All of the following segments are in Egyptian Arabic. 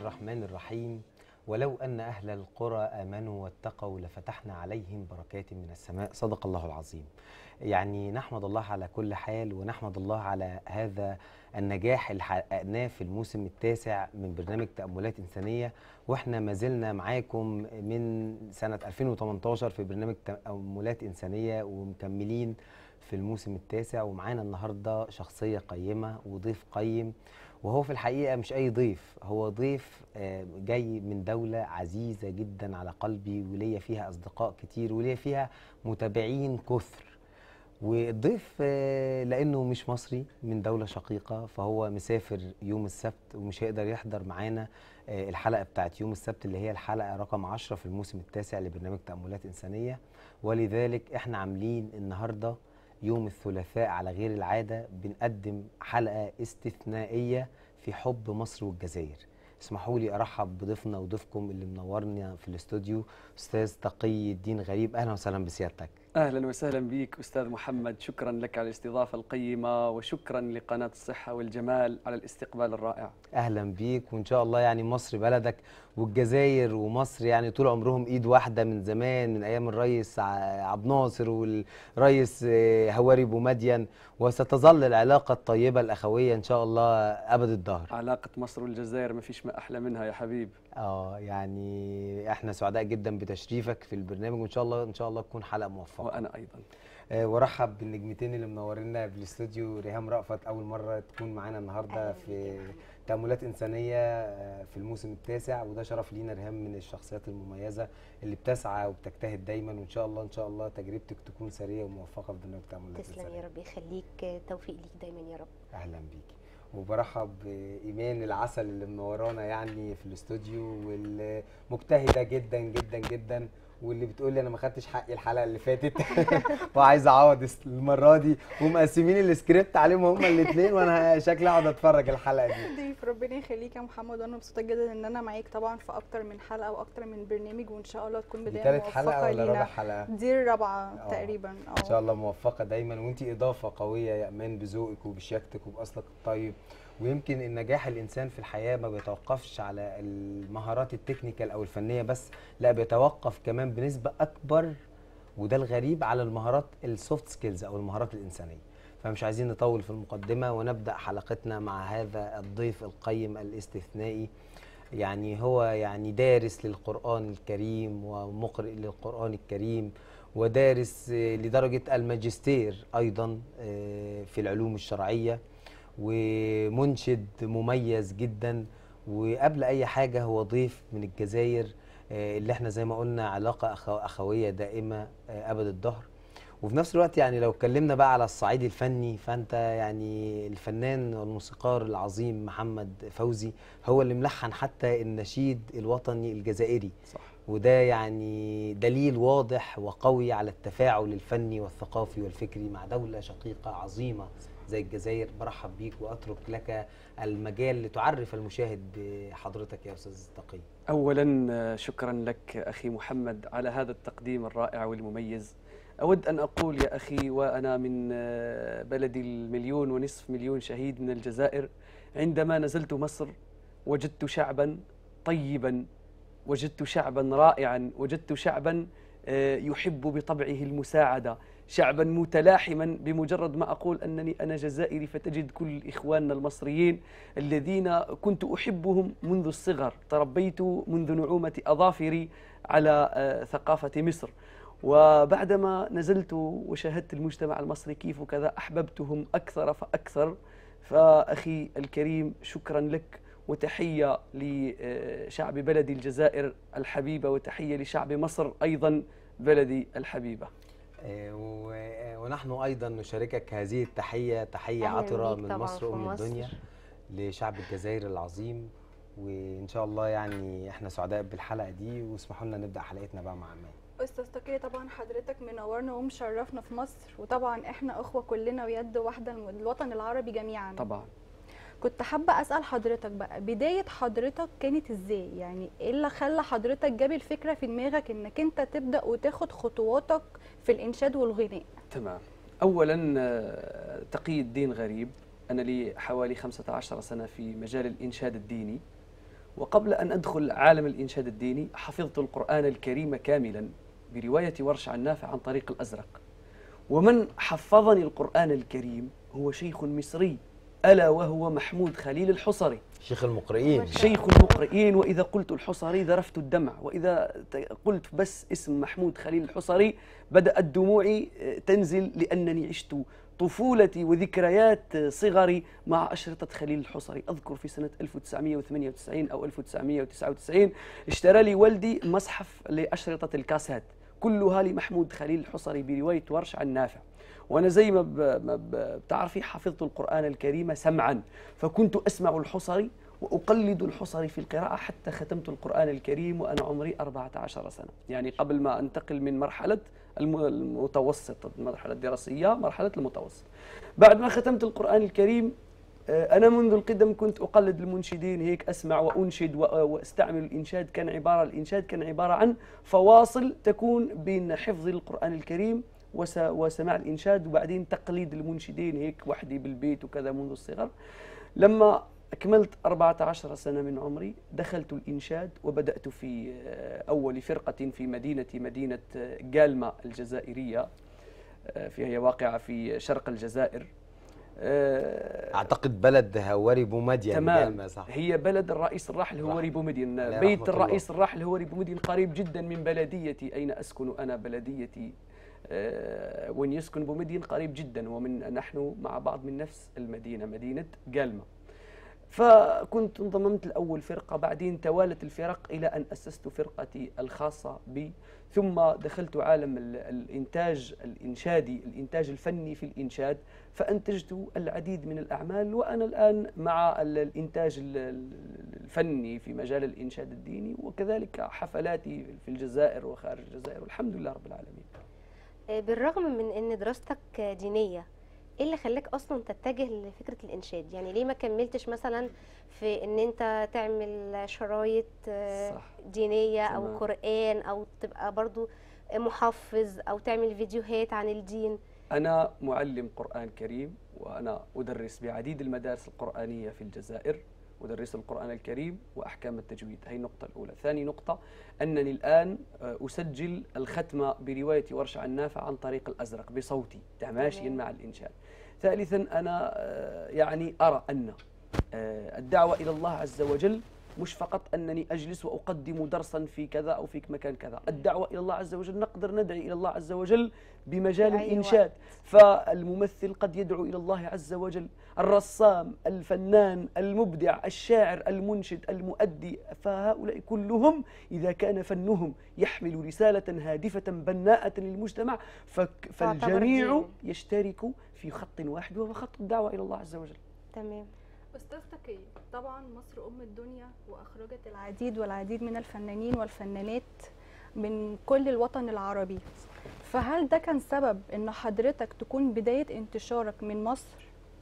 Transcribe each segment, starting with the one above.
الرحمن الرحيم ولو أن أهل القرى آمنوا واتقوا لفتحنا عليهم بركات من السماء صدق الله العظيم يعني نحمد الله على كل حال ونحمد الله على هذا النجاح اللي حققناه في الموسم التاسع من برنامج تأملات إنسانية وإحنا ما زلنا معاكم من سنة 2018 في برنامج تأملات إنسانية ومكملين في الموسم التاسع ومعانا النهاردة شخصية قيمة وضيف قيم وهو في الحقيقة مش أي ضيف هو ضيف آه، جاي من دولة عزيزة جدا على قلبي وليا فيها أصدقاء كتير وليا فيها متابعين كثر والضيف آه، لأنه مش مصري من دولة شقيقة فهو مسافر يوم السبت ومش هيقدر يحضر معانا آه، الحلقة بتاعت يوم السبت اللي هي الحلقة رقم 10 في الموسم التاسع لبرنامج تأملات إنسانية ولذلك احنا عاملين النهارده يوم الثلاثاء على غير العادة بنقدم حلقة استثنائية في حب مصر والجزائر اسمحوا لي ارحب بضيفنا وضيفكم اللي منورنا في الاستوديو استاذ تقي الدين غريب اهلا وسهلا بسيادتك اهلا وسهلا بك استاذ محمد شكرا لك على الاستضافه القيمه وشكرا لقناه الصحه والجمال على الاستقبال الرائع اهلا بيك وان شاء الله يعني مصر بلدك والجزائر ومصر يعني طول عمرهم ايد واحده من زمان من ايام الرئيس ع- عبد الناصر والرئيس آه، هواري بومدين وستظل العلاقه الطيبه الاخويه ان شاء الله ابد الدهر علاقه مصر والجزائر ما فيش ما احلى منها يا حبيب اه يعني احنا سعداء جدا بتشريفك في البرنامج وان شاء الله ان شاء الله تكون حلقه موفقه وانا ايضا آه، وارحب بالنجمتين اللي منورينا بالاستوديو ريهام رأفت اول مره تكون معانا النهارده أهلاً في بيك يا محمد. تأملات إنسانية آه، في الموسم التاسع وده شرف لينا ريهام من الشخصيات المميزة اللي بتسعى وبتجتهد دايما وإن شاء الله إن شاء الله تجربتك تكون سرية وموفقة في برنامج تأملات تسلم إنسانية يا رب يخليك توفيق ليك دايما يا رب اهلا بيكي وبرحب بايمان العسل اللي منورانا يعني في الاستوديو والمجتهده جدا جدا جدا واللي بتقول لي انا ما خدتش حقي الحلقه اللي فاتت وعايز اعوض الس- المره دي ومقسمين السكريبت عليهم هما الاثنين وانا شكلي اقعد اتفرج الحلقه دي ضيف ربنا يخليك يا محمد وانا مبسوطه جدا ان انا معاك طبعا في اكتر من حلقه واكتر من برنامج وان شاء الله تكون دي بدايه تالت حلقه موفقه ولا رابع لينا حلقه دي الرابعه آه. تقريبا ان شاء الله موفقه دايما وانت اضافه قويه يا امان بذوقك وبشياكتك وباصلك الطيب ويمكن النجاح الانسان في الحياه ما بيتوقفش على المهارات التكنيكال او الفنيه بس لا بيتوقف كمان بنسبه اكبر وده الغريب على المهارات السوفت سكيلز او المهارات الانسانيه فمش عايزين نطول في المقدمه ونبدا حلقتنا مع هذا الضيف القيم الاستثنائي يعني هو يعني دارس للقرآن الكريم ومقرئ للقرآن الكريم ودارس آه، لدرجة الماجستير أيضا آه، في العلوم الشرعية ومنشد مميز جدا وقبل أي حاجة هو ضيف من الجزائر آه، اللي احنا زي ما قلنا علاقة أخو- أخوية دائمة آه، أبد الدهر وفي نفس الوقت يعني لو اتكلمنا بقى على الصعيد الفني فانت يعني الفنان والموسيقار العظيم محمد فوزي هو اللي ملحن حتى النشيد الوطني الجزائري صح وده يعني دليل واضح وقوي على التفاعل الفني والثقافي والفكري مع دولة شقيقة عظيمة زي الجزائر برحب بيك واترك لك المجال لتعرف المشاهد بحضرتك يا استاذ تقي اولا آه، شكرا لك اخي محمد على هذا التقديم الرائع والمميز اود ان اقول يا اخي وانا من آه، بلدي المليون ونصف مليون شهيد من الجزائر عندما نزلت مصر وجدت شعبا طيبا وجدت شعبا رائعا وجدت شعبا آه، يحب بطبعه المساعده شعبا متلاحما بمجرد ما اقول انني انا جزائري فتجد كل اخواننا المصريين الذين كنت احبهم منذ الصغر تربيت منذ نعومه اظافري على آه، ثقافه مصر وبعدما نزلت وشاهدت المجتمع المصري كيف وكذا احببتهم اكثر فاكثر فاخي الكريم شكرا لك وتحيه لشعب بلدي الجزائر الحبيبه وتحيه لشعب مصر ايضا بلدي الحبيبه آه، و- آه، ونحن ايضا نشاركك هذه التحيه تحيه أهلاً عطره بيك من طبعاً مصر في ام مصر. الدنيا لشعب الجزائر العظيم وان شاء الله يعني احنا سعداء بالحلقه دي واسمحوا لنا نبدا حلقتنا بقى مع امان استاذ تقي طبعا حضرتك منورنا ومشرفنا في مصر وطبعا احنا اخوه كلنا ويد واحده الوطن العربي جميعا طبعا كنت حابه اسال حضرتك بقى بدايه حضرتك كانت ازاي يعني ايه اللي خلى حضرتك جاب الفكره في دماغك انك انت تبدا وتاخد خطواتك في الانشاد والغناء تمام اولا آه، تقي الدين غريب انا لي حوالي 15 سنه في مجال الانشاد الديني وقبل أن أدخل عالم الإنشاد الديني حفظت القرآن الكريم كاملا برواية ورش عن نافع عن طريق الأزرق ومن حفظني القرآن الكريم هو شيخ مصري ألا وهو محمود خليل الحصري شيخ المقرئين شيخ المقرئين وإذا قلت الحصري ذرفت الدمع وإذا ت- قلت بس اسم محمود خليل الحصري بدأت دموعي آه، تنزل لأنني عشت طفولتي وذكريات آه، صغري مع أشرطة خليل الحصري أذكر في سنة 1998 أو 1999 اشترى لي والدي مصحف لأشرطة الكاسات كلها لمحمود خليل الحصري برواية ورش عن نافع وانا زي ما, ب... ما ب... بتعرفي حفظت القران الكريم سمعا فكنت اسمع الحصري واقلد الحصري في القراءه حتى ختمت القران الكريم وانا عمري 14 سنه يعني قبل ما انتقل من مرحله الم- المتوسط المرحله الدراسيه مرحله المتوسط بعد ما ختمت القران الكريم آه، أنا منذ القدم كنت أقلد المنشدين هيك أسمع وأنشد و- وأستعمل الإنشاد كان عبارة الإنشاد كان عبارة عن فواصل تكون بين حفظ القرآن الكريم وس- وسماع الإنشاد وبعدين تقليد المنشدين هيك وحدي بالبيت وكذا منذ الصغر لما أكملت 14 سنة من عمري دخلت الإنشاد وبدأت في آه، أول فرقة في مدينة مدينة آه، جالما الجزائرية آه، فهي واقعة في شرق الجزائر آه، اعتقد بلد هواري بومدين تمام جالمة، صح هي بلد الرئيس الراحل هو رحمة. ريبو مدين عليه بيت رحمة الله. الرئيس الراحل هو ريبو مدين قريب جدا من بلديتي أين أسكن أنا بلديتي آه، وين يسكن بومدين قريب جدا ومن نحن مع بعض من نفس المدينة مدينة جالما فكنت انضممت لأول فرقة بعدين توالت الفرق إلى أن أسست فرقتي الخاصة بي ثم دخلت عالم ال- الإنتاج الإنشادي الإنتاج الفني في الإنشاد فأنتجت العديد من الأعمال وأنا الآن مع ال- الإنتاج ال- ال- الفني في مجال الإنشاد الديني وكذلك حفلاتي في الجزائر وخارج الجزائر والحمد لله رب العالمين آه، بالرغم من ان دراستك دينيه ايه اللي خلاك اصلا تتجه لفكره الانشاد يعني ليه ما كملتش مثلا في ان انت تعمل شرايط آه، صح دينيه تمام. او قران او تبقى برضو محفظ او تعمل فيديوهات عن الدين أنا معلم قرآن كريم وأنا أدرس بعديد المدارس القرآنية في الجزائر أدرس القرآن الكريم وأحكام التجويد هي النقطة الأولى ثاني نقطة أنني الآن آه، أسجل الختمة برواية ورش عن نافع عن طريق الأزرق بصوتي تماشيا تمام. مع الإنشاد ثالثا أنا آه، يعني أرى أن آه، الدعوة إلى الله عز وجل مش فقط أنني أجلس وأقدم درسا في كذا أو في مكان كذا الدعوة إلى الله عز وجل نقدر ندعي إلى الله عز وجل بمجال في أي الإنشاد فالممثل قد يدعو إلى الله عز وجل الرسام الفنان المبدع الشاعر المنشد المؤدي فهؤلاء كلهم إذا كان فنهم يحمل رسالة هادفة بناءة للمجتمع فك- تعتبر فالجميع دين. يشترك في خط واحد وهو خط الدعوة إلى الله عز وجل تمام استاذ تقي طبعا مصر ام الدنيا واخرجت العديد والعديد من الفنانين والفنانات من كل الوطن العربي فهل ده كان سبب ان حضرتك تكون بدايه انتشارك من مصر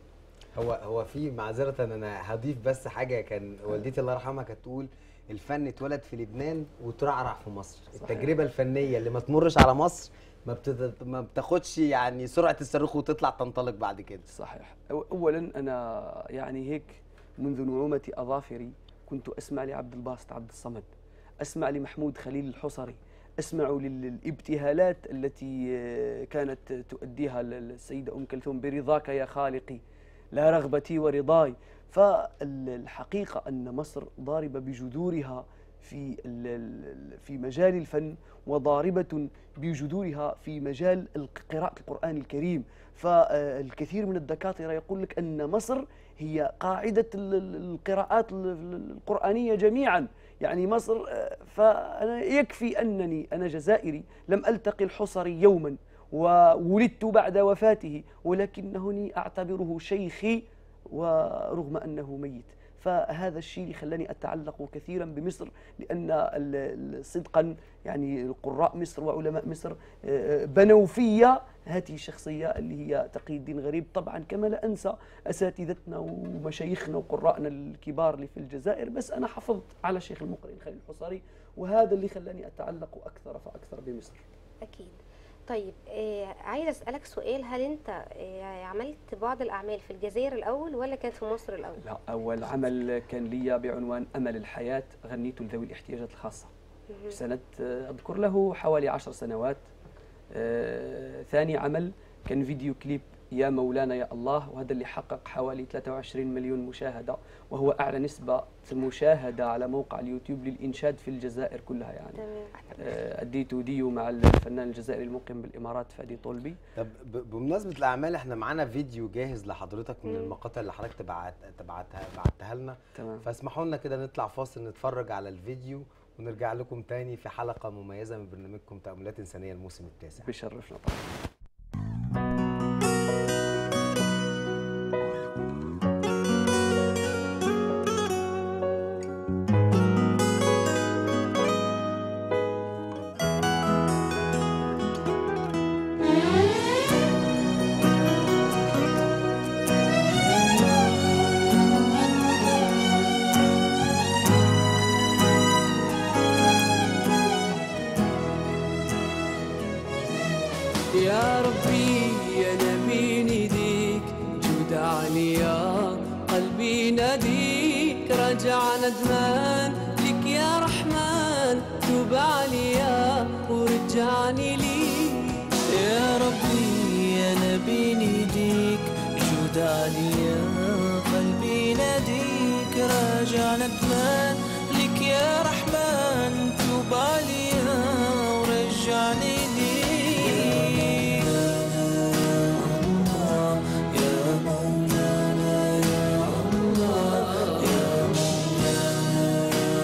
هو هو في معذره انا هضيف بس حاجه كان والدتي الله يرحمها كانت تقول الفن اتولد في لبنان وترعرع في مصر صحيح. التجربه الفنيه اللي ما تمرش على مصر ما بتت... ما بتاخدش يعني سرعه الصاروخ وتطلع تنطلق بعد كده صحيح أو- اولا انا يعني هيك منذ نعومه اظافري كنت اسمع لعبد الباسط عبد الصمد اسمع لمحمود خليل الحصري اسمع لل- للابتهالات التي آه، كانت تؤديها ال- السيده ام كلثوم برضاك يا خالقي لا رغبتي ورضاي فالحقيقه ان مصر ضاربه بجذورها في ال- ال- في مجال الفن وضاربه بجذورها في مجال الق- قراءه القران الكريم فالكثير من الدكاتره يقول لك ان مصر هي قاعده ال- ال- القراءات ال- ال- القرانيه جميعا يعني مصر آه، فانا يكفي انني انا جزائري لم التقي الحصري يوما وولدت بعد وفاته ولكنني اعتبره شيخي ورغم انه ميت فهذا الشيء اللي خلاني اتعلق كثيرا بمصر لان ال- ال- صدقا يعني قراء مصر وعلماء مصر آه، بنوا فيا هذه الشخصيه اللي هي تقي الدين غريب طبعا كما لا انسى اساتذتنا ومشايخنا وقرائنا الكبار اللي في الجزائر بس انا حفظت على شيخ المقرئ خليل الحصري وهذا اللي خلاني اتعلق اكثر فاكثر بمصر اكيد طيب آه عايزه اسالك سؤال هل انت آه عملت بعض الاعمال في الجزائر الاول ولا كانت في مصر الاول لا أول عمل كان لي بعنوان أمل الحياة غنيت لذوي الاحتياجات الخاصة مهم. سنة آه، أذكر له حوالي عشر سنوات آه، ثاني عمل كان فيديو كليب يا مولانا يا الله وهذا اللي حقق حوالي 23 مليون مشاهدة وهو أعلى نسبة مشاهدة على موقع اليوتيوب للإنشاد في الجزائر كلها يعني تمام آه، أديت ديو مع الفنان الجزائري المقيم بالإمارات فادي طولبي طب ب- بمناسبه الاعمال احنا معانا فيديو جاهز لحضرتك من مم. المقاطع اللي حضرتك تبعت تبعتها بعتها لنا تمام فاسمحوا لنا كده نطلع فاصل نتفرج على الفيديو ونرجع لكم تاني في حلقه مميزه من برنامجكم تاملات انسانيه الموسم التاسع بيشرفنا طبعا يا ربي يا نبي نديك جود عليا قلبي ناديك رجع ندمان لك يا رحمن توب عليا ورجعني ليك يا ربي يا نبي نديك جود عليا قلبي ناديك راجع ندمان لك يا رحمن توب عليا ورجعني ليك يا مولانا يا الله يا مولانا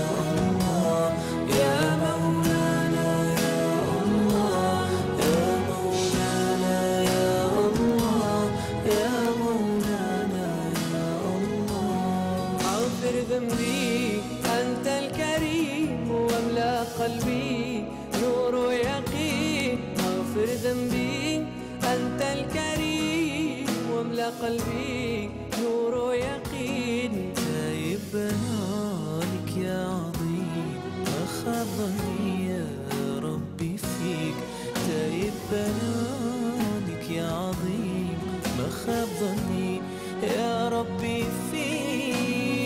يا مولانا يا الله يا مولانا يا الله يا مولانا يا الله اغفر ذنبي انت الكريم واملا قلبي نور ويقين اغفر ذنبي انت الكريم واملا قلبي نور ويقين تايب بنالك يا عظيم أخذني يا ربي فيك تايب بنالك يا عظيم ما خاب ظني يا ربي فيك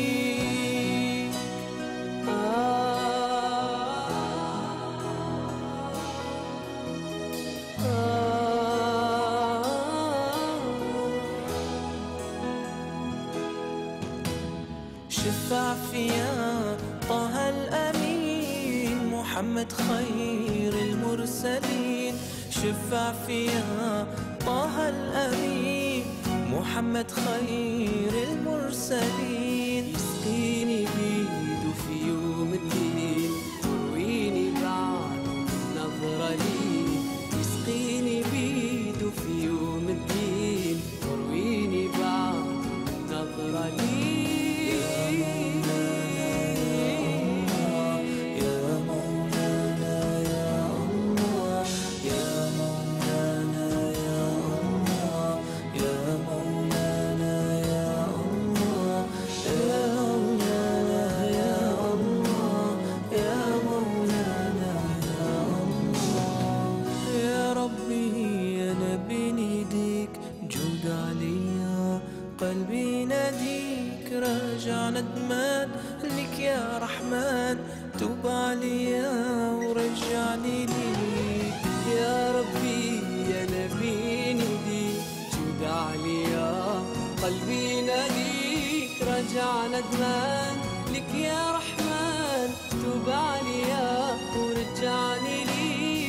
شفع فيا طه الأمين محمد خير المرسلين شفع فيها طه الأمين محمد خير المرسلين يسقيني بيده في يوم الدين ورويني بعد نظرة لي يسقيني بيده في يوم الدين ورويني بعد نظرة لي يا مولانا يا الله يا مولانا يا الله يا مولانا يا الله يا مولانا يا الله يا مولانا يا الله يا ربي يا نبي نديك جود عليا قلبي ناديك راجع ندمان لك يا رحمن توب عليا ورجعني ليك يا ربي يا نبي نديك جود عليا قلبي ناديك رجع ندمان لك يا رحمن توب عليا ورجعني ليك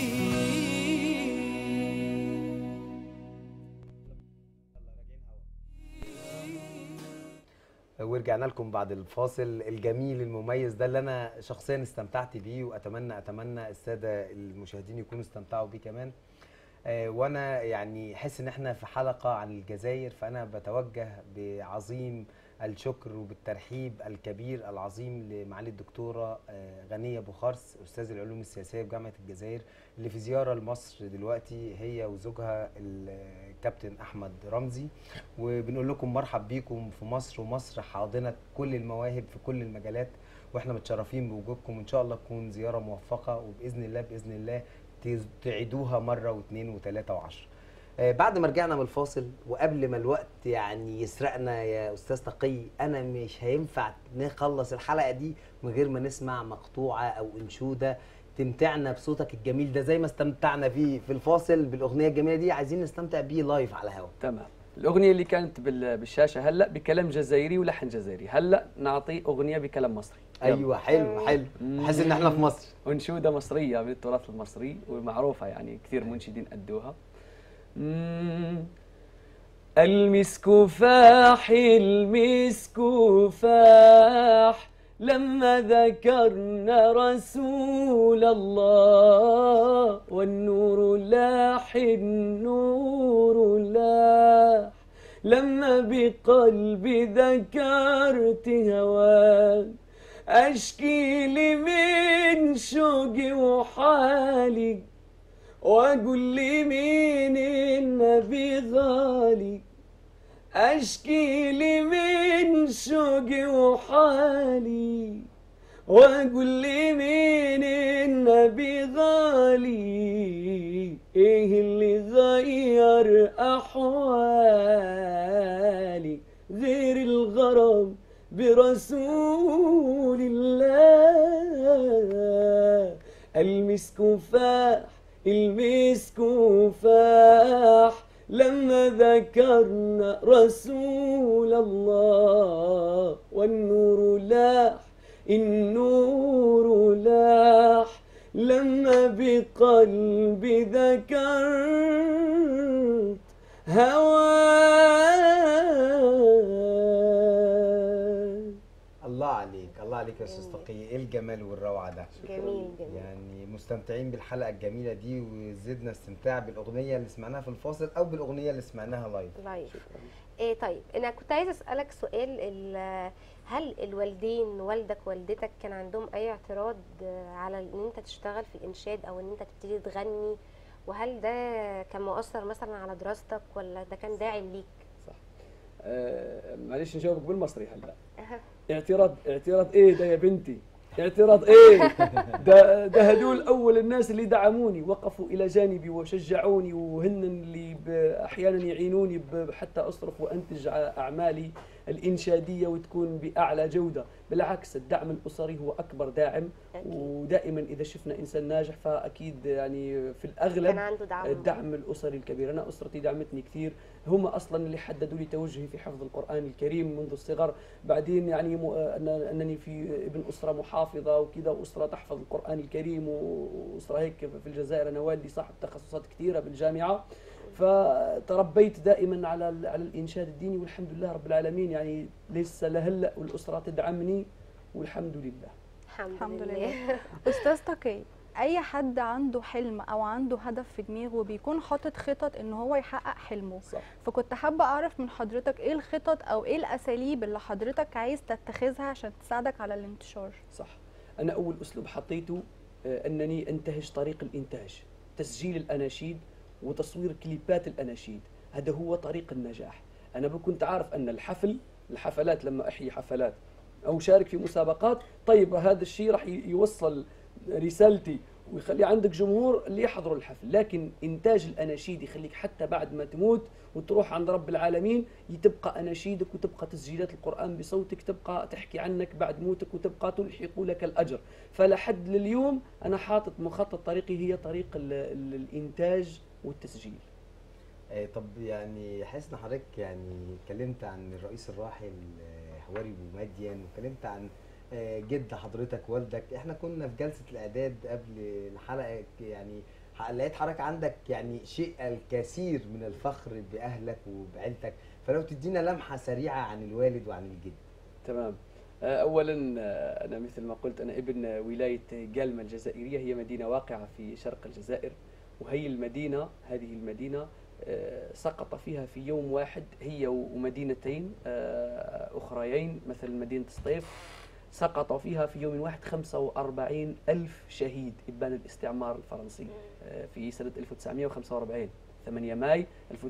ورجعنا لكم بعد الفاصل الجميل المميز ده اللي انا شخصيا استمتعت بيه واتمنى اتمنى الساده المشاهدين يكونوا استمتعوا بيه كمان آه، وانا يعني حس ان احنا في حلقه عن الجزائر فانا بتوجه بعظيم الشكر وبالترحيب الكبير العظيم لمعالي الدكتوره آه، غنيه بوخارس استاذ العلوم السياسيه بجامعه الجزائر اللي في زياره لمصر دلوقتي هي وزوجها الكابتن احمد رمزي وبنقول لكم مرحب بيكم في مصر ومصر حاضنه كل المواهب في كل المجالات واحنا متشرفين بوجودكم وان شاء الله تكون زياره موفقه وباذن الله باذن الله تز- تعيدوها مره واثنين وثلاثه وعشرة آه، بعد ما رجعنا من الفاصل وقبل ما الوقت يعني يسرقنا يا استاذ تقي انا مش هينفع نخلص الحلقه دي من غير ما نسمع مقطوعه او انشوده تمتعنا بصوتك الجميل ده زي ما استمتعنا فيه في الفاصل بالاغنيه الجميله دي عايزين نستمتع بيه لايف على الهواء تمام الأغنية اللي كانت بال- بالشاشة هلا بكلام جزائري ولحن جزائري هلا نعطي أغنية بكلام مصري يلا. ايوه حلو حلو احس ان احنا في مصر أنشودة مصرية من التراث المصري ومعروفة يعني كثير منشدين أدوها مم. المسك فاح المسك فاح لما ذكرنا رسول الله والنور لاح النور لاح لما بقلبي ذكرت هواك أشكي لي من شوقي وحالي وأقول لي مين النبي غالي أشكي لي من شوقي وحالي وأقول لي مين النبي غالي إيه اللي غير أحوالي غير الغرام برسول الله المسك فاح المسك فاح لما ذكرنا رسول الله والنور لاح النور لاح لما بقلبي ذكرت هواك الله عليك الله عليك يا استاذ تقي ايه الجمال والروعه ده جميل جميل يعني مستمتعين بالحلقه الجميله دي وزدنا استمتاع بالاغنيه اللي سمعناها في الفاصل او بالاغنيه اللي سمعناها لايف لايف إيه طيب انا كنت عايزه اسالك سؤال ال- هل الوالدين والدك والدتك كان عندهم اي اعتراض آه، على ان انت تشتغل في الانشاد او ان انت تبتدي تغني وهل ده كان مؤثر مثلا على دراستك ولا ده كان داعم ليك آه، معلش نجاوبك بالمصري هلا أها. اعتراض اعتراض ايه ده يا بنتي اعتراض ايه ده ده هدول اول الناس اللي دعموني وقفوا الى جانبي وشجعوني وهن اللي ب- احيانا يعينوني ب- حتى اصرف وانتج ع- اعمالي الانشاديه وتكون باعلى جوده بالعكس الدعم الاسري هو اكبر داعم أكيد. ودائما اذا شفنا انسان ناجح فاكيد يعني في الاغلب كان عنده دعم الدعم الاسري الكبير انا اسرتي دعمتني كثير هم اصلا اللي حددوا لي توجهي في حفظ القران الكريم منذ الصغر بعدين يعني م- أن- انني في ابن اسره محافظه وكذا واسره تحفظ القران الكريم واسره هيك في الجزائر انا والدي صاحب تخصصات كثيره بالجامعه فتربيت دائما على ال- على الانشاد الديني والحمد لله رب العالمين يعني لسه لهلا والاسره تدعمني والحمد لله الحمد, الحمد لله, لله. استاذ تقي اي حد عنده حلم او عنده هدف في دماغه بيكون حاطط خطط ان هو يحقق حلمه صح فكنت حابه اعرف من حضرتك ايه الخطط او ايه الاساليب اللي حضرتك عايز تتخذها عشان تساعدك على الانتشار صح أنا أول أسلوب حطيته آه، أنني أنتهج طريق الإنتاج تسجيل الأناشيد وتصوير كليبات الأناشيد هذا هو طريق النجاح أنا كنت عارف أن الحفل الحفلات لما أحيي حفلات أو شارك في مسابقات طيب هذا الشيء راح ي- يوصل رسالتي ويخلي عندك جمهور اللي يحضروا الحفل لكن إنتاج الأناشيد يخليك حتى بعد ما تموت وتروح عند رب العالمين تبقى أناشيدك وتبقى تسجيلات القرآن بصوتك تبقى تحكي عنك بعد موتك وتبقى تلحق لك الأجر فلحد لليوم أنا حاطط مخطط طريقي هي طريق ال ال الإنتاج والتسجيل آه، طب يعني حاسس ان حضرتك يعني اتكلمت عن الرئيس الراحل آه، هواري بومدين واتكلمت عن آه، جد حضرتك والدك احنا كنا في جلسه الاعداد قبل الحلقه يعني ح- لقيت حضرتك عندك يعني شيء الكثير من الفخر باهلك وبعيلتك فلو تدينا لمحه سريعه عن الوالد وعن الجد تمام آه، اولا آه، انا مثل ما قلت انا ابن ولايه جالما الجزائريه هي مدينه واقعه في شرق الجزائر وهي المدينه هذه المدينه آه، سقط فيها في يوم واحد هي ومدينتين آه، اخريين مثل مدينه سطيف سقط فيها في يوم واحد 45 ألف شهيد إبان الاستعمار الفرنسي آه، في سنة 1945 8 ماي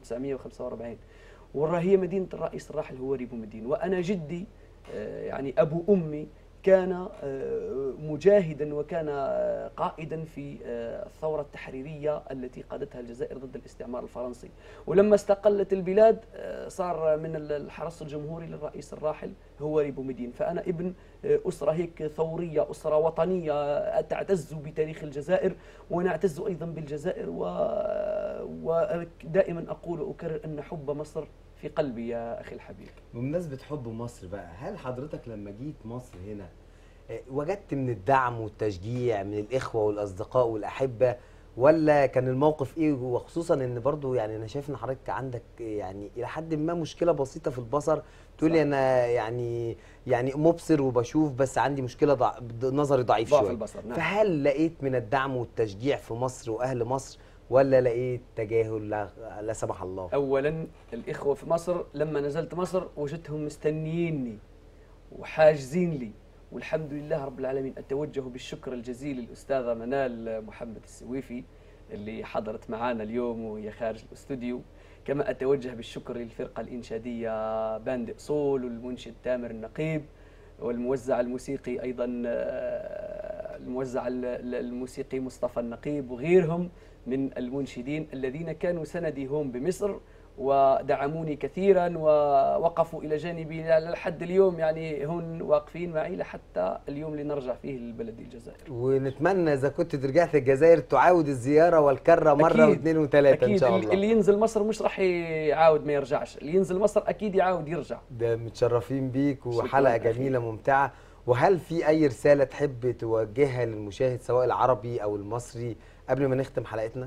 1945 والرا هي مدينة الرئيس الراحل هو ريبو مدين وأنا جدي آه، يعني أبو أمي كان آه، مجاهدا وكان آه، قائدا في آه، الثورة التحريرية التي قادتها الجزائر ضد الاستعمار الفرنسي ولما استقلت البلاد آه، صار من ال- الحرس الجمهوري للرئيس الراحل هو بومدين فأنا ابن آه، أسرة هيك ثورية أسرة وطنية آه، تعتز بتاريخ الجزائر ونعتز أيضا بالجزائر و... ودائما أقول وأكرر أن حب مصر في قلبي يا أخي الحبيب بمناسبة حب مصر بقى هل حضرتك لما جيت مصر هنا آه، وجدت من الدعم والتشجيع من الإخوة والأصدقاء والأحبة ولا كان الموقف ايه وخصوصا ان برضو يعني انا شايف ان حضرتك عندك يعني الى حد ما مشكله بسيطه في البصر تقول لي صح. انا يعني يعني مبصر وبشوف بس عندي مشكله ضع... نظري ضعيف ضعف شويه البصر نعم فهل لقيت من الدعم والتشجيع في مصر واهل مصر ولا لقيت تجاهل لا, لا سمح الله اولا الاخوه في مصر لما نزلت مصر وجدتهم مستنييني وحاجزين لي والحمد لله رب العالمين اتوجه بالشكر الجزيل للاستاذه منال محمد السويفي اللي حضرت معانا اليوم وهي خارج الاستوديو كما اتوجه بالشكر للفرقه الانشاديه باند اصول والمنشد تامر النقيب والموزع الموسيقي ايضا آه، الموزع ال- ال- الموسيقي مصطفى النقيب وغيرهم من المنشدين الذين كانوا سندي هم بمصر ودعموني كثيرا ووقفوا الى جانبي لحد اليوم يعني هن واقفين معي لحتى اليوم اللي نرجع فيه لبلدي الجزائر ونتمنى اذا كنت رجعت الجزائر تعاود الزياره والكره مره أكيد. واثنين وثلاثه ان اكيد شاء اللي الله ينزل مصر مش راح يعاود ما يرجعش اللي ينزل مصر اكيد يعاود يرجع ده متشرفين بيك شكراً وحلقه أخي. جميله ممتعه وهل في اي رساله تحب توجهها للمشاهد سواء العربي او المصري قبل ما نختم حلقتنا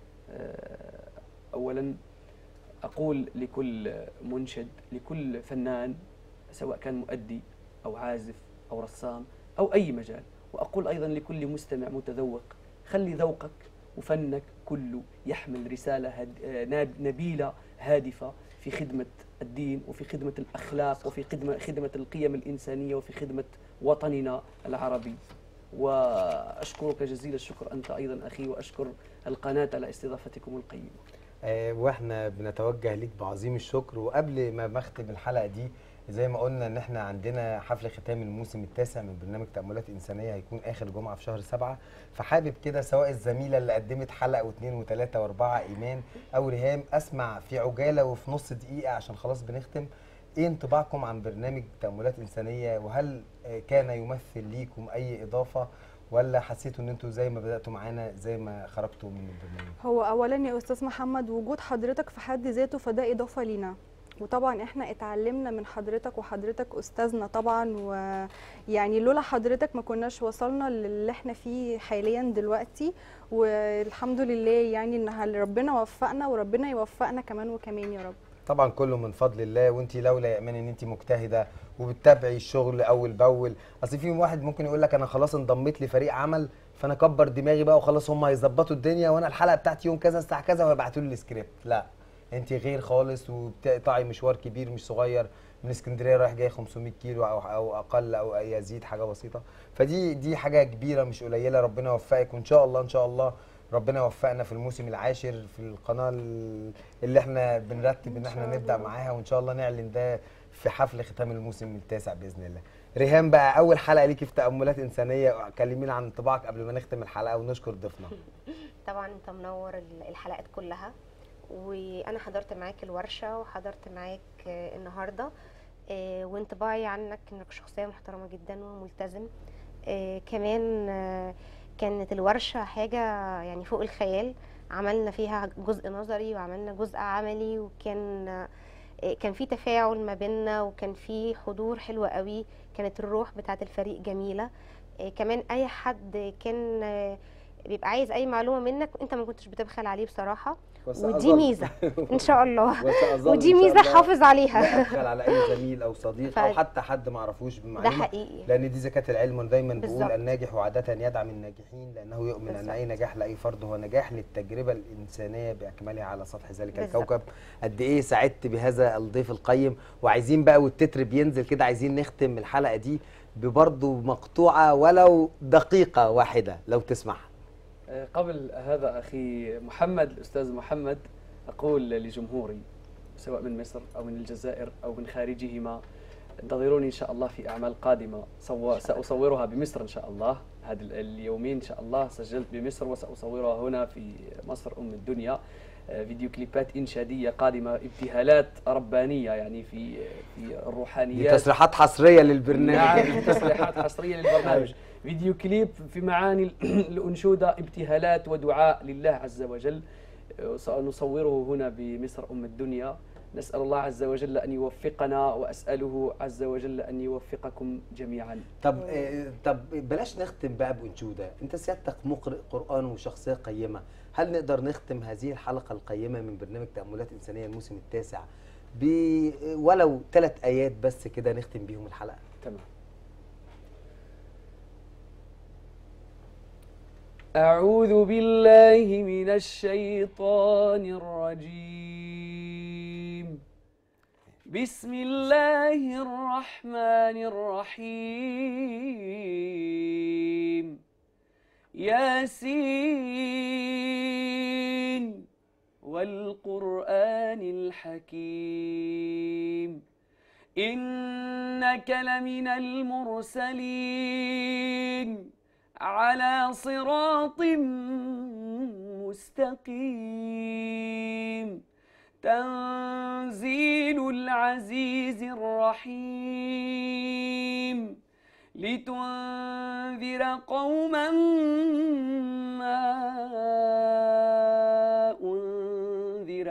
اولا اقول لكل منشد لكل فنان سواء كان مؤدي او عازف او رسام او اي مجال واقول ايضا لكل مستمع متذوق خلي ذوقك وفنك كله يحمل رساله هد... آه، ناب- نبيله هادفه في خدمه الدين وفي خدمه الاخلاق وفي خدمه خدمه القيم الانسانيه وفي خدمه وطننا العربي واشكرك جزيل الشكر انت ايضا اخي واشكر القناه على استضافتكم القيمه آه، واحنا بنتوجه ليك بعظيم الشكر وقبل ما بختم الحلقه دي زي ما قلنا ان احنا عندنا حفل ختام الموسم التاسع من برنامج تأملات إنسانية هيكون آخر جمعة في شهر سبعة فحابب كده سواء الزميلة اللي قدمت حلقة واثنين وثلاثة وأربعة إيمان أو ريهام أسمع في عجالة وفي نص دقيقة عشان خلاص بنختم إيه انطباعكم عن برنامج تأملات إنسانية وهل آه، كان يمثل ليكم أي إضافة ولا حسيتوا إن أنتوا زي ما بدأتوا معانا زي ما خرجتوا من البرنامج؟ هو اولا يا استاذ محمد وجود حضرتك في حد ذاته فده اضافه لينا وطبعا احنا اتعلمنا من حضرتك وحضرتك استاذنا طبعا ويعني لولا حضرتك ما كناش وصلنا للي احنا فيه حاليا دلوقتي والحمد لله يعني ان ربنا وفقنا وربنا يوفقنا كمان وكمان يا رب طبعا كله من فضل الله وانت لولا يا ايمان ان انت مجتهده وبتتابعي الشغل اول باول اصل في واحد ممكن يقول لك انا خلاص انضميت لفريق عمل فانا اكبر دماغي بقى وخلاص هم هيظبطوا الدنيا وانا الحلقه بتاعتي يوم كذا الساعه كذا وهيبعتوا لي السكريبت لا انت غير خالص وبتقطعي مشوار كبير مش صغير من اسكندريه رايح جاي 500 كيلو او او اقل او يزيد حاجه بسيطه فدي دي حاجه كبيره مش قليله ربنا يوفقك وان شاء الله ان شاء الله ربنا يوفقنا في الموسم العاشر في القناه ال- اللي احنا بنرتب ان احنا شاء نبدا الله. معاها وان شاء الله نعلن ده في حفل ختام الموسم التاسع باذن الله ريهام بقى اول حلقه ليكي في تاملات انسانيه كلمينا عن انطباعك قبل ما نختم الحلقه ونشكر ضيفنا طبعا انت منور ال- الحلقات كلها وانا حضرت معاك الورشه وحضرت معاك آه، النهارده آه، وانطباعي عنك انك شخصيه محترمه جدا وملتزم آه، كمان آه، كانت الورشه حاجه يعني فوق الخيال عملنا فيها جزء نظري وعملنا جزء عملي وكان آه، كان في تفاعل ما بيننا وكان في حضور حلو قوي كانت الروح بتاعت الفريق جميله آه، كمان اي حد كان آه، بيبقى عايز اي معلومه منك انت ما كنتش بتبخل عليه بصراحه ودي ميزه ان شاء الله وسأظل ودي إن شاء ميزه الله حافظ عليها لا أبخل على اي زميل او صديق ف- او حتى حد ما اعرفوش ده بمعلومه حقيقي لان دي زكاه العلم وانا دايما بقول بالظبط. الناجح وعاده يدعم الناجحين لانه يؤمن ان بالظبط. اي نجاح لاي فرد هو نجاح للتجربه الانسانيه باكملها على سطح ذلك بالظبط. الكوكب قد ايه سعدت بهذا الضيف القيم وعايزين بقى والتتر بينزل كده عايزين نختم الحلقه دي ببرضه مقطوعه ولو دقيقه واحده لو تسمح آه، قبل هذا أخي محمد الأستاذ محمد أقول لجمهوري سواء من مصر أو من الجزائر أو من خارجهما انتظروني إن شاء الله في أعمال قادمة سو- سأصورها بمصر إن شاء الله هذا ال- اليومين إن شاء الله سجلت بمصر وسأصورها هنا في مصر أم الدنيا آه، فيديو كليبات إنشادية قادمة ابتهالات ربانية يعني في في دي الروحانيات تصريحات حصريه للبرنامج نعم تصريحات حصرية للبرنامج فيديو كليب في معاني الأنشودة ابتهالات ودعاء لله عز وجل آه، سنصوره هنا بمصر أم الدنيا نسأل الله عز وجل أن يوفقنا وأسأله عز وجل أن يوفقكم جميعا طب آه، طب بلاش نختم بقى بانشوده انت سيادتك مقرئ قران وشخصيه قيمه هل نقدر نختم هذه الحلقه القيمه من برنامج تاملات انسانيه الموسم التاسع ب ولو ثلاث ايات بس كده نختم بيهم الحلقه تمام أعوذ بالله من الشيطان الرجيم بسم الله الرحمن الرحيم ياسين والقرآن الحكيم إنك لمن المرسلين على صراط مستقيم تنزيل العزيز الرحيم لتنذر قوما ما أنذر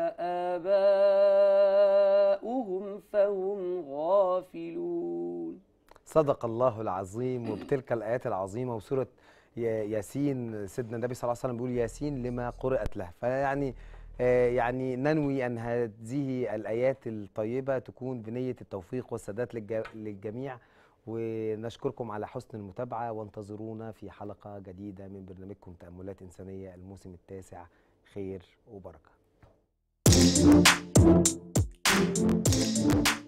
آباؤهم فهم غافلون صدق الله العظيم وبتلك الايات العظيمه وسوره يا- ياسين سيدنا النبي صلى الله عليه وسلم بيقول ياسين لما قرات له فيعني آه، يعني ننوي ان هذه الايات الطيبه تكون بنيه التوفيق والسداد للج- للجميع ونشكركم على حسن المتابعه وانتظرونا في حلقه جديده من برنامجكم تاملات انسانيه الموسم التاسع خير وبركه